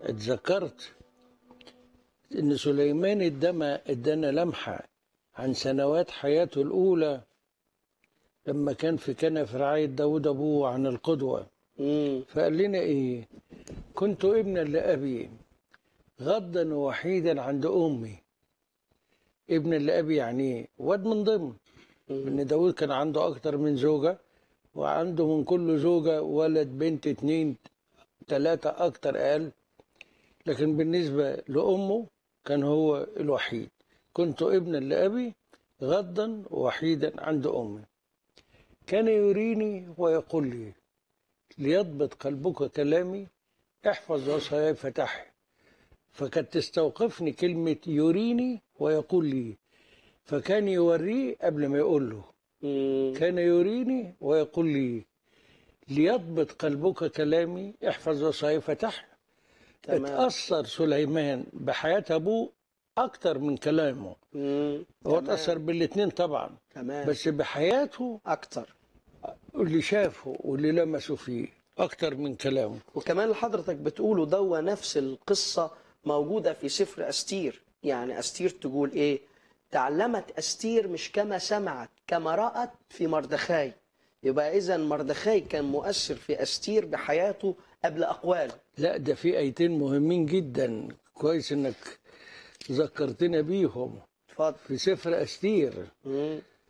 اتذكرت ان سليمان ادما ادانا لمحه عن سنوات حياته الاولى لما كان في كنف رعايه داود ابوه عن القدوه مم. فقال لنا ايه كنت ابنا لابي غضا وحيدا عند امي ابنا لابي يعني ايه واد من ضمن ان داود كان عنده اكتر من زوجه وعنده من كل زوجه ولد بنت اتنين تلاته اكتر اقل لكن بالنسبه لامه كان هو الوحيد كنت ابنا لابي غضا وحيدا عند امي كان يريني ويقول لي ليضبط قلبك كلامي احفظ وصاياي فتحي فكانت تستوقفني كلمة يريني ويقول لي فكان يوريه قبل ما يقول له مم. كان يريني ويقول لي ليضبط قلبك كلامي احفظ وصاياي فتحي تمام اتأثر سليمان بحياة أبوه أكتر من كلامه مم. هو تمام. اتأثر بالاتنين طبعا تمام بس بحياته اكتر اللي شافه واللي لمسه فيه أكتر من كلامه وكمان اللي حضرتك بتقوله دوا نفس القصة موجودة في سفر أستير يعني أستير تقول إيه تعلمت أستير مش كما سمعت كما رأت في مردخاي يبقى إذا مردخاي كان مؤثر في أستير بحياته قبل أقواله لا ده في ايتين مهمين جدا كويس انك ذكرتنا بيهم اتفضل في سفر استير مم.